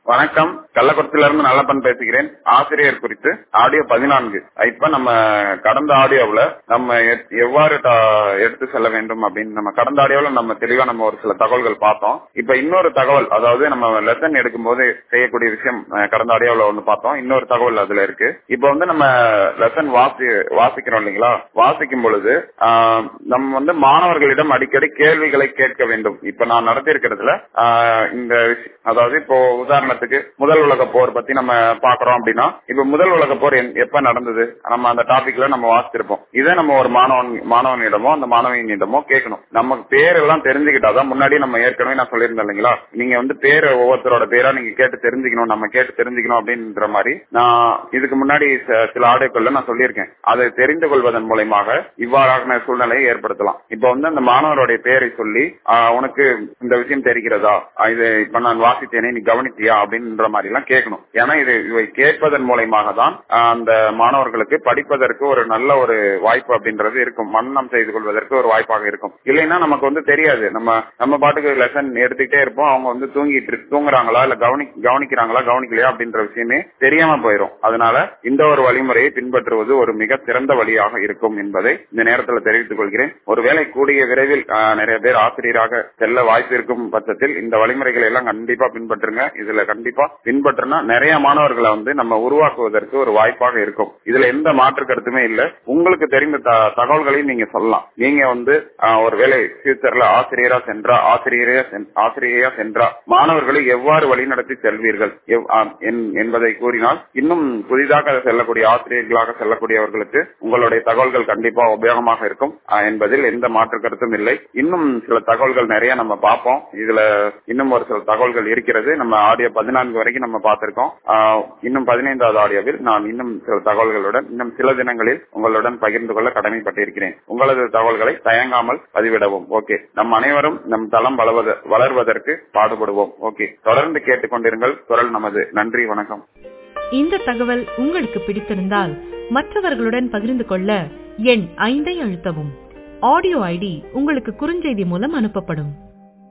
வணக்கம் கள்ளக்குறிச்சியில இருந்து நல்லப்பன் பேசுகிறேன் ஆசிரியர் குறித்து ஆடியோ பதினான்கு இப்ப நம்ம கடந்த ஆடியோவுல நம்ம எ- எவ்வாறு த- எடுத்து செல்ல வேண்டும் அப்படின்னு நம்ம கடந்த ஆடியோல நம்ம தெளிவா நம்ம ஒரு சில தகவல்கள் பார்த்தோம் இப்ப இன்னொரு தகவல் அதாவது நம்ம லெசன் எடுக்கும்போது செய்யக்கூடிய விஷயம் அஹ், கடந்த ஆடியோல ஒண்ணு பார்த்தோம் இன்னொரு தகவல் அதுல இருக்கு இப்ப வந்து நம்ம லெசன் வாசி வாசிக்கிறோம் இல்லைங்களா வாசிக்கும் பொழுது ஆஹ், நம்ம வந்து மாணவர்களிடம் அடிக்கடி கேள்விகளை கேட்க வேண்டும் இப்ப நான் நடத்தி இருக்கிறதுல இந்த விஷயம் அதாவது இப்போ உதாரணத்துக்கு முதல் உலக போர் பத்தி நம்ம பாக்குறோம் அப்படின்னா இப்ப முதல் உலக போர் என்- எப்ப நடந்தது நம்ம அந்த டாபிக்ல நம்ம வாசிச்சிருப்போம் இதை நம்ம ஒரு மாணவன் மாணவனிடமோ அந்த மாணவியினிடமோ கேட்கணும் நமக்கு பேரெல்லாம் தெரிஞ்சுக்கிட்டாதான் முன்னாடி நம்ம ஏற்கனவே நான் சொல்லியிருந்தேன் இல்லைங்களா நீங்க வந்து பேர் ஒவ்வொருத்தரோட பேரா நீங்க கேட்டு தெரிஞ்சுக்கணும் நம்ம கேட்டு தெரிஞ்சுக்கணும் அப்படின்ற மாதிரி நான் இதுக்கு முன்னாடி ச- சில ஆடியோக்கள்ல நான் சொல்லியிருக்கேன் அதை தெரிந்து கொள்வதன் மூலயமாக இவ்வாறான சூழ்நிலையை ஏற்படுத்தலாம் இப்ப வந்து அந்த மாணவருடைய பேரை சொல்லி ஆஹ், உனக்கு இந்த விஷயம் தெரிகிறதா ஆஹ், இது இப்ப நான் வாசித்தேனே நீ கவனித்தியா அப்படின்ற மாதிரி எல்லாம் கேட்கணும் ஏன்னா இது இவை கேட்பதன் மூலயமாக தான் ஆஹ், அந்த மாணவர்களுக்கு படிப்பதற்கு ஒரு நல்ல ஒரு வாய்ப்பு அப்படின்றது இருக்கும் மன்னம் செய்து கொள்வதற்கு ஒரு வாய்ப்பாக இருக்கும் இல்லைன்னா நமக்கு வந்து தெரியாது நம்ம நம்ம பாட்டுக்கு லெசன் எடுத்துக்கிட்டே இருப்போம் அவங்க வந்து தூங்கிட்டு இருக்கு- தூங்குறாங்களா இல்ல கவனி கவனிக்கிறாங்களா கவனிக்கலையா அப்படின்ற விஷயமே தெரியாம போயிடும் அதனால இந்த ஒரு வழிமுறையை பின்பற்றுவது ஒரு மிக சிறந்த வழியாக இருக்கும் என்பதை இந்த நேரத்தில் தெரிவித்துக் கொள்கிறேன் ஒருவேளை கூடிய விரைவில் ஆஹ், நிறைய பேர் ஆசிரியராக செல்ல வாய்ப்பு இருக்கும் பட்சத்தில் இந்த வழிமுறைகளை எல்லாம் கண்டிப்பா பின்பற்றுங்க இதுல கண்டிப்பா பின்பற்றினா நிறைய மாணவர்களை வந்து நம்ம உருவாக்குவதற்கு ஒரு வாய்ப்பாக இருக்கும் இதுல எந்த மாற்று கருத்துமே இல்ல உங்களுக்கு தெரிந்த த- தகவல்களையும் நீங்க சொல்லலாம் நீங்க வந்து ஆஹ், ஒருவேளை ஃபியூச்சர்ல ஆசிரியரா சென்றா ஆசிரியரா சென்- ஆசிரியரா சென்றா மாணவர்களை எவ்வாறு வழிநடத்தி செல்வீர்கள் எவ்- ஆஹ், என்- என்பதை கூறினால் இன்னும் புதிதாக செல்லக்கூடிய ஆசிரியர்களாக செல்லக்கூடியவர்களுக்கு உங்களுடைய தகவல்கள் கண்டிப்பா உபயோகமாக இருக்கும் ஆஹ், என்பதில் எந்த மாற்று கருத்தும் இல்லை இன்னும் சில தகவல்கள் நிறைய நம்ம பார்ப்போம் இதுல இன்னும் ஒரு சில தகவல்கள் இருக்கிறது நம்ம ஆடியோ பதினான்கு வரைக்கும் நம்ம பார்த்திருக்கோம் ஆஹ், இன்னும் பதினைந்தாவது ஆடியோவில் நான் இன்னும் சில தகவல்களுடன் இன்னும் சில தினங்களில் உங்களுடன் பகிர்ந்து கொள்ள கடமைப்பட்டிருக்கிறேன் உங்களது தகவல்களை தயங்காமல் பதிவிடவும் ஓகே நம் அனைவரும் நம் தளம் வளவத வளர்வதற்கு பாடுபடுவோம் ஓகே தொடர்ந்து கேட்டுக்கொண்டிருங்கள் குரல் நமது நன்றி வணக்கம் இந்த தகவல் உங்களுக்கு பிடித்திருந்தால் மற்றவர்களுடன் பகிர்ந்து கொள்ள எண் ஐந்தை அழுத்தவும் ஆடியோ ஐடி உங்களுக்கு குறுஞ்செய்தி மூலம் அனுப்பப்படும்